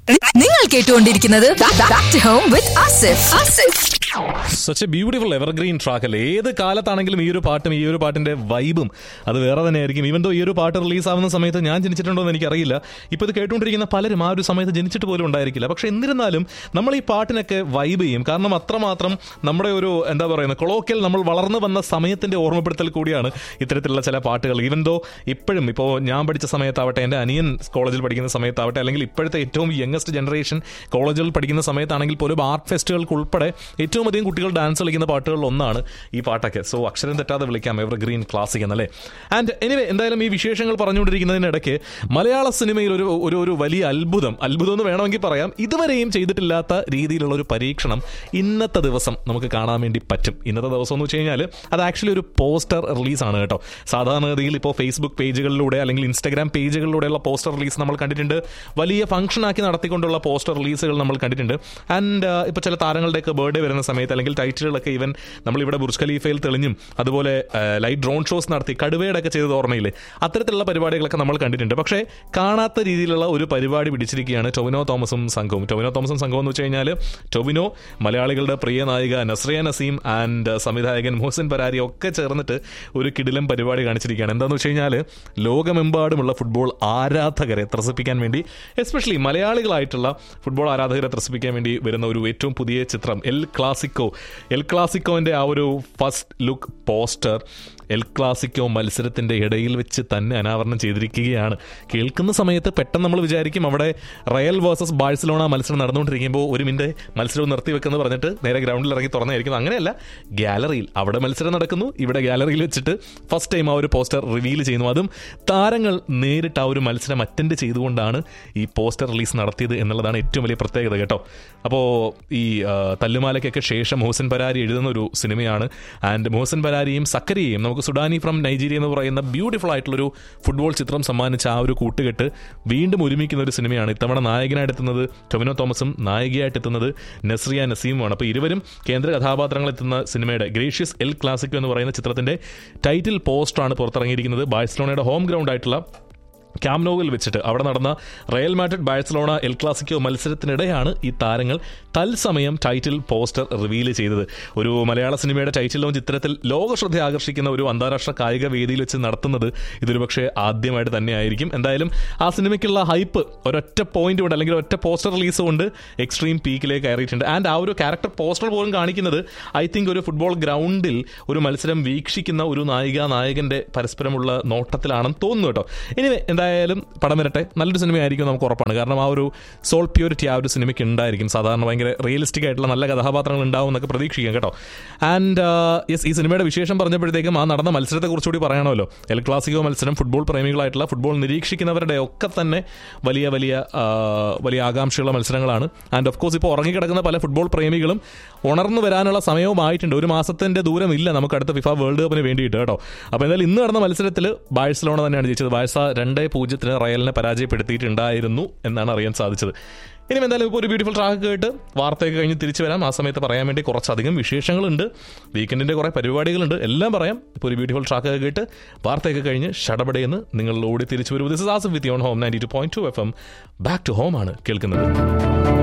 നിങ്ങൾ കേട്ടുകൊണ്ടിരിക്കുന്നത് back to home with Asif Asif such a beautiful evergreen track അല്ലേ ഏത് കാലത്താണെങ്കിലും ഈ ഒരു പാട്ടും ഈ ഒരു പാട്ടിന്റെ വൈബും അത് വേറെ തന്നെയായിരിക്കും ഈവൻ ദോ ഈ ഒരു പാട്ട് റിലീസ് ആവുന്ന സമയത്ത് ഞാൻ ജനിച്ചിട്ടുണ്ടോ എന്ന് എനിക്കറിയില്ല ഇപ്പോൾ ഇത് കേട്ടുകൊണ്ടിരിക്കുന്ന പലരും ആ ഒരു സമയത്ത് ജനിച്ചിട്ട് പോലും ഉണ്ടായിരിക്കില്ല പക്ഷെ എന്നിരുന്നാലും നമ്മൾ ഈ പാട്ടിനൊക്കെ വൈബ് ചെയ്യും കാരണം അത്രമാത്രം നമ്മുടെ ഒരു എന്താ പറയുന്നത് കൊളോക്കിയൽ നമ്മൾ വളർന്നു വന്ന സമയത്തിന്റെ ഓർമ്മപ്പെടുത്തൽ കൂടിയാണ് ഇത്തരത്തിലുള്ള ചില പാട്ടുകൾ ഈവൻ ദോ ഇപ്പോഴും ഇപ്പോൾ ഞാൻ പഠിച്ച സമയത്താവട്ടെ എൻ്റെ അനിയൻ കോളേജിൽ പഠിക്കുന്ന സമയത്താവട്ടെ അല്ലെങ്കിൽ ഇപ്പോഴത്തെ ഏറ്റവും യങ്ങസ്റ്റ് ജനറേഷൻ കോളേജുകളിൽ പഠിക്കുന്ന സമയത്താണെങ്കിൽ പോലും ആർട്ട് ഫെസ്റ്റുകൾക്ക് ഉൾപ്പെടെ ഏറ്റവും അധികം കുട്ടികൾ ഡാൻസ് കളിക്കുന്ന പാട്ടുകളിൽ ഒന്നാണ് ഈ പാട്ടൊക്കെ സോ അക്ഷരം തെറ്റാതെ വിളിക്കാം എവർ ഗ്രീൻ ക്ലാസിക് എന്നല്ലേ ആൻഡ് എനിവേ എന്തായാലും ഈ വിശേഷങ്ങൾ പറഞ്ഞുകൊണ്ടിരിക്കുന്നതിനിടയ്ക്ക് മലയാള സിനിമയിൽ ഒരു ഒരു ഒരു വലിയ അത്ഭുതം അത്ഭുതം എന്ന് വേണമെങ്കിൽ പറയാം ഇതുവരെയും ചെയ്തിട്ടില്ലാത്ത രീതിയിലുള്ള ഒരു പരീക്ഷണം ഇന്നത്തെ ദിവസം നമുക്ക് കാണാൻ വേണ്ടി പറ്റും ഇന്നത്തെ ദിവസം എന്ന് വെച്ച് കഴിഞ്ഞാൽ അത് ആക്ച്വലി ഒരു പോസ്റ്റർ റിലീസാണ് കേട്ടോ സാധാരണഗതിയിൽ ഇപ്പോൾ ഫേസ്ബുക്ക് പേജുകളിലൂടെ അല്ലെങ്കിൽ ഇൻസ്റ്റാഗ്രാം പേജുകളിലൂടെയുള്ള പോസ്റ്റർ റിലീസ് നമ്മൾ കണ്ടിട്ടുണ്ട് വലിയ ഫംഗ്ഷൻ ആക്കി നടത്തിക്കൊണ്ടുള്ള പോസ്റ്റർ റിലീസുകൾ നമ്മൾ കണ്ടിട്ടുണ്ട് ആൻഡ് ഇപ്പോൾ ചില താരങ്ങളുടെയൊക്കെ ബർത്ത്ഡേ വരുന്ന സമയത്ത് അല്ലെങ്കിൽ ടൈറ്റിലുകളൊക്കെ ഈവൻ നമ്മളിവിടെ ബുർജ് ഖലീഫയിൽ തെളിഞ്ഞും അതുപോലെ ലൈറ്റ് ഡ്രോൺ ഷോസ് നടത്തി കടുവയുടെ ഒക്കെ ചെയ്തത് ഓർമ്മയില്ലേ അത്തരത്തിലുള്ള പരിപാടികളൊക്കെ നമ്മൾ കണ്ടിട്ടുണ്ട് പക്ഷേ കാണാത്ത രീതിയിലുള്ള ഒരു പരിപാടി പിടിച്ചിരിക്കുകയാണ് ടൊവിനോ തോമസും സംഘവും ടൊവിനോ തോമസും സംഘവും എന്ന് വെച്ച് കഴിഞ്ഞാൽ ടൊവിനോ മലയാളികളുടെ പ്രിയ നായിക നസ്രിയ നസീം ആൻഡ് സംവിധായകൻ മോഹസിൻ പരാരി ഒക്കെ ചേർന്നിട്ട് ഒരു കിടിലം പരിപാടി കാണിച്ചിരിക്കുകയാണ് എന്താണെന്ന് വെച്ച് കഴിഞ്ഞാൽ ലോകമെമ്പാടുമുള്ള ഫുട്ബോൾ ആരാധകരെ ത്രസിപ്പിക്കാൻ വേണ്ടി എസ്പെഷ്യലി മലയാളികളായിട്ടുള്ള ഫുട്ബോൾ ആരാധകരെ ത്രസിപ്പിക്കാൻ വേണ്ടി വരുന്ന ഒരു ഏറ്റവും പുതിയ ചിത്രം എൽ ക്ലാസിക്കോ എൽ ക്ലാസിക്കോന്റെ ആ ഒരു first look poster El Clasico മത്സരത്തിന്റെ ഇടയിൽ വെച്ച് തന്നെ അനാവരണം ചെയ്തിരിക്കുകയാണ് കേൾക്കുന്ന സമയത്ത് പെട്ടെന്ന് നമ്മൾ വിചാരിക്കും അവിടെ റയൽ വേഴ്സസ് ബാഴ്സലോണ മത്സരം നടന്നുകൊണ്ടിരിക്കുമ്പോൾ ഒരു മിനിറ്റ് മത്സരം നിർത്തിവെക്കെന്ന് പറഞ്ഞിട്ട് നേരെ ഗ്രൗണ്ടിൽ ഇറങ്ങി തുറന്നായിരിക്കും അങ്ങനെയല്ല ഗാലറിയിൽ അവിടെ മത്സരം നടക്കുന്നു ഇവിടെ ഗാലറിയിൽ വെച്ചിട്ട് ഫസ്റ്റ് ടൈം ആ ഒരു പോസ്റ്റർ റിവീൽ ചെയ്യുന്നു അതും താരങ്ങൾ നേരിട്ട് ആ ഒരു മത്സരം അറ്റൻഡ് ചെയ്തുകൊണ്ടാണ് ഈ പോസ്റ്റർ റിലീസ് നടത്തിയത് എന്നുള്ളതാണ് ഏറ്റവും വലിയ പ്രത്യേകത കേട്ടോ അപ്പോൾ ഈ ആ, തല്ലുമാലയ്ക്കൊക്കെ ശേഷം മോഹസൻ പരാരി എഴുതുന്ന ഒരു സിനിമയാണ് ആൻഡ് മോഹസൻ പരാരിയും സക്കരിയെയും നമുക്ക് സുഡാനി ഫ്രം നൈജീരിയ എന്ന് പറയുന്ന ബ്യൂട്ടിഫുൾ ആയിട്ടുള്ളൊരു ഫുട്ബോൾ ചിത്രം സമ്മാനിച്ച ആ ഒരു കൂട്ടുകെട്ട് വീണ്ടും ഒരുമിക്കുന്ന ഒരു സിനിമയാണ് ഇത്തവണ നായകനായിട്ട് എത്തുന്നത് ടൊവിനോ തോമസും നായികയായിട്ട് എത്തുന്നത് നസ്രിയ നസീമുമാണ് അപ്പോൾ ഇരുവരും കേന്ദ്ര കഥാപാത്രങ്ങൾ എത്തുന്ന സിനിമയുടെ ഗ്രേഷ്യസ് എൽ ക്ലാസിക്കോ എന്ന് പറയുന്ന ചിത്രത്തിന്റെ ടൈറ്റിൽ പോസ്റ്ററാണ് പുറത്തിറങ്ങിയിരിക്കുന്നത് ബാഴ്സലോണയുടെ ഹോം ഗ്രൗണ്ട് ആയിട്ടുള്ള ക്യാംനോവിൽ വെച്ചിട്ട് അവിടെ നടന്ന Real Madrid Barcelona El Clasico മത്സരത്തിനിടെയാണ് ഈ താരങ്ങൾ തത്സമയം ടൈറ്റിൽ പോസ്റ്റർ റിവീൽ ചെയ്തത് ഒരു മലയാള സിനിമയുടെ ടൈറ്റിൽ ലോഞ്ച് ഇത്തരത്തിൽ ലോകശ്രദ്ധ ആകർഷിക്കുന്ന ഒരു അന്താരാഷ്ട്ര കായിക വേദിയിൽ വെച്ച് നടത്തുന്നത് ഇതൊരു പക്ഷേ ആദ്യമായിട്ട് തന്നെയായിരിക്കും എന്തായാലും ആ സിനിമയ്ക്കുള്ള ഹൈപ്പ് ഒരൊറ്റ പോയിന്റ് കൊണ്ട് അല്ലെങ്കിൽ ഒറ്റ പോസ്റ്റർ റിലീസ് കൊണ്ട് എക്സ്ട്രീം പീക്കിലേക്ക് കയറിയിട്ടുണ്ട് ആൻഡ് ആ ഒരു ക്യാരക്ടർ പോസ്റ്റർ പോലും കാണിക്കുന്നത് ഐ തിങ്ക് ഒരു ഫുട്ബോൾ ഗ്രൗണ്ടിൽ ഒരു മത്സരം വീക്ഷിക്കുന്ന ഒരു നായിക നായകന്റെ പരസ്പരമുള്ള നോട്ടത്തിലാണെന്ന് തോന്നുന്നു കേട്ടോ ഇനി എന്തായാലും പടം വരട്ടെ നല്ലൊരു സിനിമയായിരിക്കും നമുക്ക് ഉറപ്പാണ് കാരണം ആ ഒരു സോൾ പ്യൂരിറ്റി ആ ഒരു സിനിമയ്ക്ക് ഉണ്ടായിരിക്കും സാധാരണ ഭയങ്കര റിയലിസ്റ്റിക് ആയിട്ടുള്ള നല്ല കഥാപാത്രങ്ങൾ ഉണ്ടാവും എന്നൊക്കെ പ്രതീക്ഷിക്കാം കേട്ടോ ആൻഡ് യെസ് ഈ സിനിമയുടെ വിശേഷം പറഞ്ഞപ്പോഴത്തേക്കും ആ നടന്ന മത്സരത്തെക്കുറിച്ചുകൂടി പറയണമല്ലോ എൽ ക്ലാസിക്കോ മത്സരം ഫുട്ബോൾ പ്രേമികളായിട്ടുള്ള ഫുട്ബോൾ നിരീക്ഷിക്കുന്നവരുടെ ഒക്കെ തന്നെ വലിയ വലിയ ആ, വലിയ ആകാംക്ഷയുള്ള മത്സരങ്ങളാണ് ആൻഡ് ഓഫ് കോഴ്സ് ഇപ്പോൾ ഉറങ്ങിക്കിടക്കുന്ന പല ഫുട്ബോൾ പ്രേമികളും ഉണർന്നു വരാനുള്ള സമയവുമായിട്ടുണ്ട് ഒരു മാസത്തിന്റെ ദൂരമില്ല നമുക്ക് അടുത്ത ഫിഫ വേൾഡ് കപ്പിന് വേണ്ടിയിട്ട് കേട്ടോ അപ്പോൾ എന്തായാലും ഇന്ന് നടന്ന മത്സരത്തിൽ ബാഴ്സലോണ തന്നെയാണ് ജയിച്ചത് ബാഴ്സ രണ്ട് പൂജ്യത്തിന് റയലിനെ പരാജയപ്പെടുത്തിയിട്ടുണ്ടായിരുന്നു എന്നാണ് അറിയാൻ സാധിച്ചത് ഇനി എന്തായാലും ഇപ്പോൾ ഒരു ബ്യൂട്ടിഫുൾ ട്രാക്ക് കേട്ട് വാർത്തയൊക്കെ കഴിഞ്ഞ് തിരിച്ചു വരാം ആ സമയത്ത് പറയാൻ വേണ്ടി കുറച്ചധികം വിശേഷങ്ങളുണ്ട് വീക്കെൻഡിൻ്റെ കുറേ പരിപാടികളുണ്ട് എല്ലാം പറയാം ഇപ്പോൾ ഒരു ബ്യൂട്ടിഫുൾ ട്രാക്ക് കേട്ട് വാർത്തയൊക്കെ കഴിഞ്ഞ് ഷടപടയെന്ന് നിങ്ങൾ ഓടി തിരിച്ചു വരും this is Asif with you on home ninety two point two F M back to home ആണ് കേൾക്കുന്നത്